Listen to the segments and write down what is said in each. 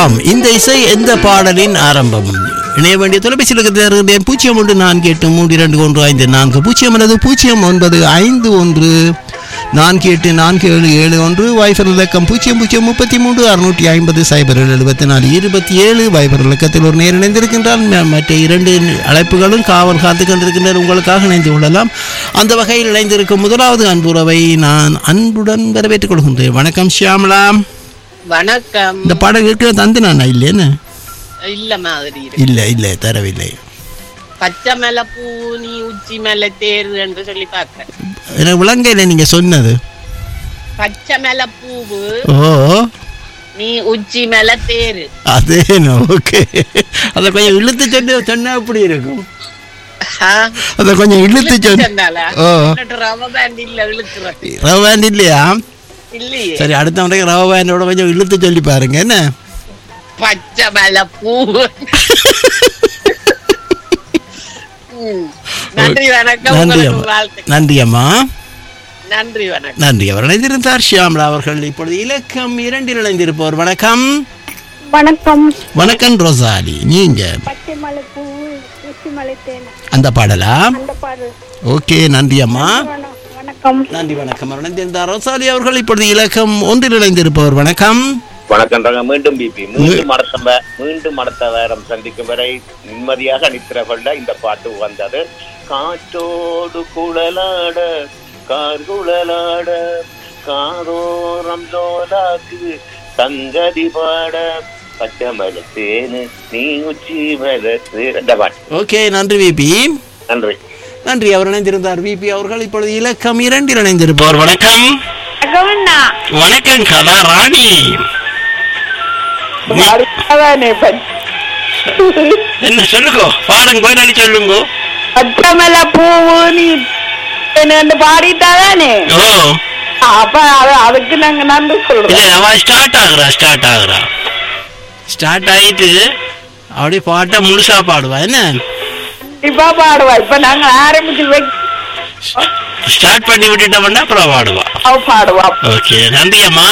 ஆம் இந்த இசை எந்த பாடலின் ஆரம்பம் இணைய வேண்டிய தொலைபேசியில் இருக்கிற பூஜ்ஜியம் ஒன்று நான்கு எட்டு மூன்று இரண்டு ஒன்று ஐந்து நான்கு பூஜ்ஜியம் அல்லது பூஜ்ஜியம் ஒன்பது ஐந்து ஒன்று நான்கு எட்டு நான்கு ஏழு ஏழு ஒன்று வைபர் இலக்கம் பூஜ்ஜியம் பூஜ்ஜியம் முப்பத்தி மூன்று அறுநூற்றி ஐம்பது சைபர் ஏழு எழுபத்தி நாலு இருபத்தி ஏழு வைபர் இலக்கத்தில் ஒரு நேர் இணைந்திருக்கின்றால் ம- மற்ற இரண்டு அழைப்புகளும் காவல் காத்து கொண்டிருக்கின்றனர் உங்களுக்காக இணைந்து கொள்ளலாம் அந்த வகையில் இணைந்திருக்கும் முதலாவது அன்புறவை நான் அன்புடன் வரவேற்றுக் கொள்கின்றேன் வணக்கம் ஷியாமலா வணக்கம் இந்த பாடல் இருக்கிற தந்து நான் இல்லைன்னு இல்ல மாதிரி இருக்கு. இல்லை இல்லை தரவில்லை பச்சை மேல பூ நீ உச்சி மேல தேரு என்று சொல்லி பார்க்க எனக்கு விளங்கையில் நீங்க சொன்னது பச்சை மேல பூவு ஓ நீ உச்சி மேல தேரு அதே ஓகே அதை கொஞ்சம் இழுத்து சொன்ன சொன்னா அப்படி இருக்கும் ஆ, அதை கொஞ்சம் இழுத்து சொன்ன சொன்னாலா? ஓ എന്നിട്ട് ரவ பேண்ட் இல்ல இழுக்கிறது ரவ பேண்ட் இல்லையா இல்லையே சரி அடுத்த முறைக்கு ரவ பேண்டோட கொஞ்சம் இழுத்து சொல்லி பாருங்க என்ன பச்சை மேல பூவு ம். நன்றி வணக்கம் நன்றி உங்களுக்கு அம்மா வாழ்த்து நன்றி அம்மா நன்றி வணக்கம் நன்றி அவர் இணைந்திருந்தார் ஷியாமலா அவர்கள் இப்பொழுது இலக்கம் இரண்டில் இணைந்திருப்பவர் வணக்கம் வணக்கம் வணக்கம் ரோசாலி நீங்க பச்சை மலை பூ ஊசி மலை தேன் அந்த பாடலா அந்த பாடு ஓகே நன்றி அம்மா வண- வணக்கம் நன்றி வணக்கம் அவர் இணைந்திருந்தார் ரோசாலி அவர்கள் இப்பொழுது இலக்கம் ஒன்றில் இணைந்திருப்பவர் வணக்கம் வணக்கம்ன்றாங்க மீண்டும் பிபி மீண்டும் மடத்த மீண்டும் மடத்த வேரம் சந்திக்கும் வரை நிம்மதியாக நித்திர கொள்ள இந்த பாட்டு வந்தது காற்றோடு குழலாட கார் குழலாட காதோரம் லோலாக்கு சங்கதி பாட பச்சை மலத்தேனு நீ உச்சி மலத்து இந்த பாட்டு ஓகே நன்றி விபி நன்றி நன்றி அவர் இணைந்திருந்தார் விபி அவர்கள் இப்பொழுது இலக்கம் இரண்டில் இணைந்திருப்பவர் வணக்கம் வணக்கம் கலா ராணி என்ன சொல்லுங்க பாடம் கோயிலி சொல்லுங்க பச்சைமல பூவு நீ என்று பாடிட்டாதானே ஓ அப்ப அது அதுக்கு நாங்க நன்றி சொல்றோம் இல்ல அவ ஸ்டார்ட் ஆகுறா ஸ்டார்ட் ஆகுறா ஸ்டார்ட் ஆயிட்டு அப்படியே பாட்டை முழுசா பாடுவா என்ன இப்ப பாடுவா இப்ப நாங்க ஆரம்பிச்சு வைக்க ஸ்டார்ட் பண்ணி விட்டுட்டோம்னா அப்புறம் பாடுவா அவ பாடுவா ஓகே நன்றி அம்மா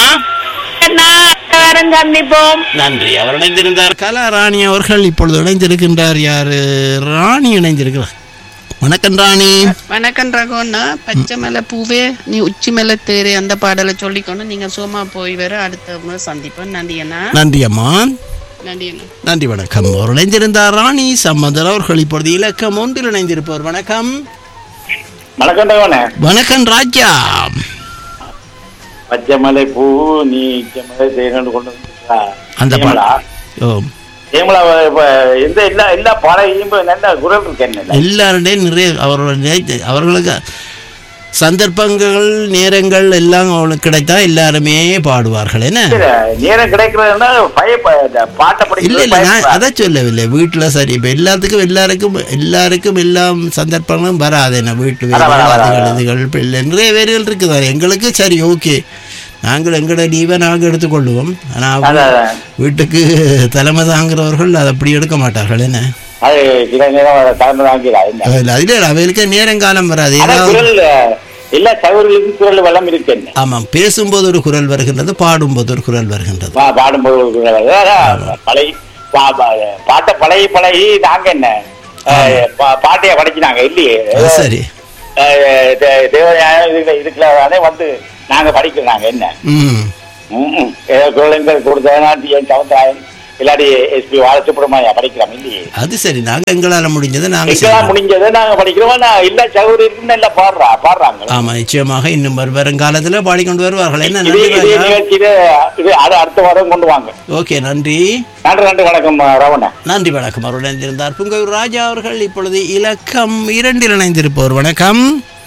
வேறம் சந்திப்போம் நன்றி அவர் இணைந்திருந்தார் கலா ராணி அவர்கள் இப்பொழுது இணைந்திருக்கின்றார் யாரு ராணி இணைந்திருக்கிறார் வணக்கம் ராணி வணக்கம் ரகோண்ணா பச்சை மேல பூவே நீ உச்சி மேல தேரு அந்த பாடலை சொல்லிக்கொண்டு நீங்க சும்மா போய் வர அடுத்த முறை சந்திப்போம் நன்றி அண்ணா நன்றி அம்மா நன்றி அண்ணா நன்றி வணக்கம் அவர் இணைந்திருந்தார் ராணி சம்பந்தர் அவர்கள் இப்பொழுது இலக்கம் ஒன்றில் இணைந்திருப்பவர் வணக்கம் வணக்கம்ன்றவனே வணக்கம் ராஜா பச்சை மலை பூ நீ மலை தேனு கொண்டு வந்திருக்கா அந்த பாடல் ஓ ஏமலா இப்ப எந்த எல்லா எல்லா பாடையும் நல்ல குரல் இருக்கு என்ன எல்லாருடையும் நிறைய அவரோட நினை- அவர்களுக்கு சந்தர்ப்பங்கள் நேரங்கள் எல்லாம் அவளுக்கு கிடைத்தா எல்லாருமே பாடுவார்கள் என்ன நேரம் கிடைக்கிறதுனா பய பாட்டை இல்ல இல்ல நான் படிக்கிறது அதை சொல்லவில்லை வீட்டுல சரி இப்ப எல்லாத்துக்கும் எல்லாருக்கும் எல்லாருக்கும் எல்லாம் சந்தர்ப்பங்களும் வராது என்ன வீட்டு வர, வர, வர, வேலைகள் வர. இதுகள் பிள்ளை நிறைய வேலைகள் இருக்குது எங்களுக்கு சரி ஓகே நாங்கள் எங்களோட லீவை நாங்கள் எடுத்துக்கொள்வோம் ஆனா அவங்க அதான், அதான். வீட்டுக்கு தலைமை தாங்குறவர்கள் அதை அப்படி எடுக்க மாட்டார்கள் என்ன அது சில நேரம் கலந்து வாங்கிடா என்ன அதுல அதுல அவைகளுக்கு நேரங்காலம் வராது ஆனா ஏதாவது குரல் எல்லா சகோதரர்களுக்கும் குரல் வளம் இருக்கு என்ன ஆமாம் பேசும்போது ஒரு குரல் வருகின்றது பாடும்போது ஒரு குரல் வருகின்றது பா- பாடும்போது ஒரு குரல் வருது. அதான் பழகி பா- பா- பாட்டை பழகி பழகி நாங்க என்ன அஹ், பா- பாட்டைய படிச்சினாங்க இல்லையே அது சரி அஹ், தே- தேவதையான இதுல இதுக்குள்ள வந்து நாங்க படிக்கிறோம் நாங்க என்ன ம் ம்ம். ஏதோ குரலங்கள் கொடுத்தா என் சவுந்தாயன் இல்லாட்டி எஸ்பி வாலசுப்ரமணியா படிக்கிறோம் இல்லையே அது சரி நாங்க எங்களால முடிஞ்சதை நாங்க எங்கெல்லாம் செய்வோம் முடிஞ்சதை நாங்க படிக்கிறோம் ஆனா இல்ல சகோதரிக்கும் நல்லா பாடுறா பாடுறாங்க ஆமா நிச்சயமாக இன்னும் வரும் வருங்காலத்துல பாடிக்கொண்டு வருவார்கள் என்ன இதே நன்றி இதே ராஜா நிகழ்ச்சியில இது அது அடுத்த வாரம் கொண்டு வாங்க ஓகே நன்றி நன்றி நன்றி வணக்கம் ரவண நன்றி வணக்கம் அவருடன் இணைந்திருந்தார் புங்கயூர் ராஜா அவர்கள் இப்பொழுது இலக்கம் இரண்டில் இணைந்திருப்பவர் வணக்கம்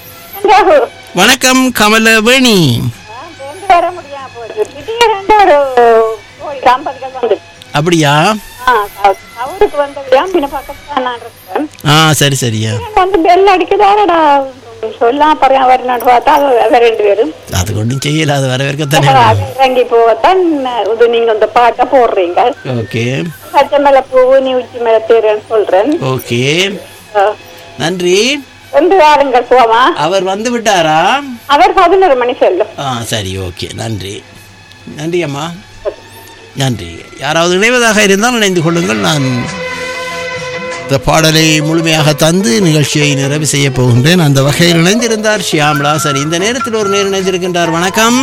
வணக்கம் கமலவேணி கொண்டு வர முடியாம போச்சு திடீரென்று ஒரு கோடி ஐம்பதுகள் வந்து அப்படியா அவருக்கு வந்தவையா பின்ன பக்கத்துல நான் இருக்கேன் ஆ சரி சரியா வந்து பெல் அடிக்குதாரடா சொல்லாம் பறையா வரலான்னு பார்த்தா அது அவர் ரெண்டு பேரும் அது கொண்டும் செய்யல அது வரவேற்கத்தானே அது இறங்கி போகத்தான் இது நீங்க இந்த பாட்டை போடுறீங்க ஓகே பச்சை மேல பூவு நீ உச்சி மேல தேருன்னு சொல்றேன் ஓகே அஹ், நன்றி ரெண்டு வாருங்கள் போமா அவர் வந்து விட்டாரா அவர் பதினோரு மணி செல்லும் ஆ சரி ஓகே நன்றி நன்றி அம்மா நன்றி யாராவது இணைவதாக இருந்தால் இணைந்து கொள்ளுங்கள் நான் இந்த பாடலை முழுமையாக தந்து நிகழ்ச்சியை நிறைவு செய்ய போகின்றேன் அந்த வகையில் இணைந்திருந்தார் ஷியாம்லா சரி இந்த நேரத்தில் ஒரு நேர் இணைந்திருக்கின்றார் வணக்கம்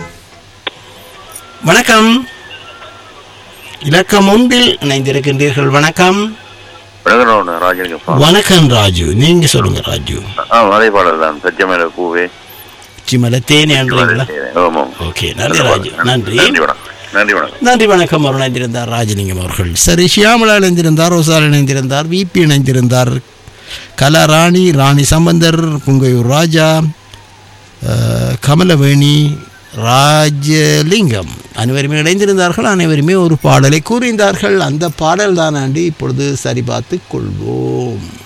வணக்கம் இலக்கம் ஒன்றில் இணைந்திருக்கின்றீர்கள் வணக்கம் வணக்கம் ராஜலிங்கப்பா வணக்கம் ராஜு நீங்க சொல்லுங்க ராஜு ஆ அதே பாடல் தான் பச்சைமேல பூவே சிமல தேனேன்றீங்களா ஆமாம் ஓகே நன்றி ராஜு நன்றி நன்றி வணக்கம் நன்றி வணக்கம் நன்றி வணக்கம் அவர் இணைந்திருந்தார் ராஜலிங்கம் அவர்கள் சரி ஷியாமலா இணைந்திருந்தார் ரோசால் இணைந்திருந்தார் விபி இணைந்திருந்தார் கலா ராணி ராணி சம்பந்தர் புங்கையூர் ராஜா அஹ், கமலவேணி ராஜலிங்கம் அனைவருமே இணைந்திருந்தார்கள் அனைவருமே ஒரு பாடலை கூறியிருந்தார்கள் அந்த பாடல் தான் ஆண்டி இப்பொழுது சரிபார்த்து கொள்வோம்